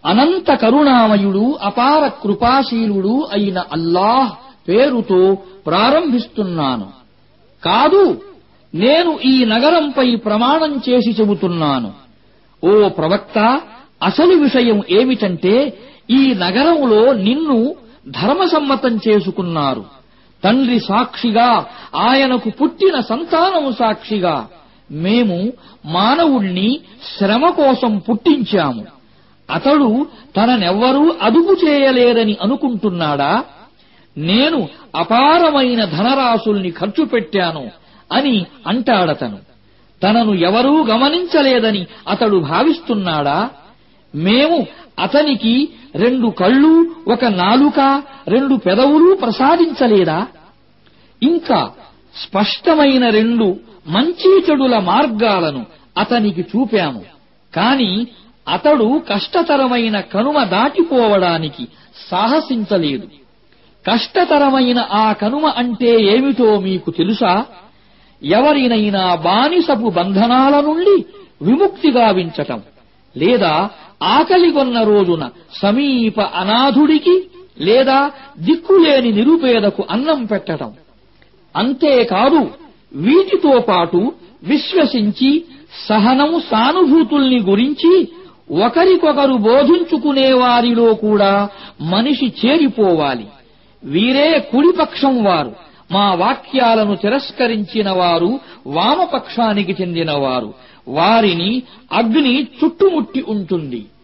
అనంత కరుణామయుడు అపార కృపాశీలుడు అయిన అల్లాహ్ పేరుతో ప్రారంభిస్తున్నాను కాదు నేను ఈ నగరంపై ప్రమాణం చేసి చెబుతున్నాను ఓ ప్రవక్త అసలు విషయం ఏమిటంటే ఈ నగరంలో నిన్ను ధర్మసమ్మతం చేసుకున్నారు తండ్రి సాక్షిగా ఆయనకు పుట్టిన సంతానము సాక్షిగా మేము మానవుణ్ణి శ్రమ కోసం పుట్టించాము అతడు తననెవ్వరూ అదుపు చేయలేరని అనుకుంటున్నాడా నేను అపారమైన ధనరాశుల్ని ఖర్చు పెట్టాను అని అంటాడతను తనను ఎవరూ గమనించలేదని అతడు భావిస్తున్నాడా మేము అతనికి రెండు కళ్ళు ఒక నాలుక రెండు పెదవులు ప్రసాదించలేదా ఇంకా స్పష్టమైన రెండు మంచి చెడుల మార్గాలను అతనికి చూపాము కాని అతడు కష్టతరమైన కనుమ దాటిపోవడానికి సాహసించలేదు కష్టతరమైన ఆ కనుమ అంటే ఏమిటో మీకు తెలుసా ఎవరినైనా బానిసపు బంధనాల నుండి విముక్తి గావించటం లేదా ఆకలిగొన్న రోజున సమీప అనాథుడికి లేదా దిక్కులేని నిరుపేదకు అన్నం పెట్టటం అంతేకాదు వీటితో పాటు విశ్వసించి సహనం సానుభూతుల్ని గురించి ఒకరికొకరు బోధించుకునే వారిలో కూడా మనిషి చేరిపోవాలి వీరే కుడిపక్షం వారు మా వాక్యాలను తిరస్కరించిన వారు వామపక్షానికి చెందినవారు వారిని అగ్ని చుట్టుముట్టి ఉంటుంది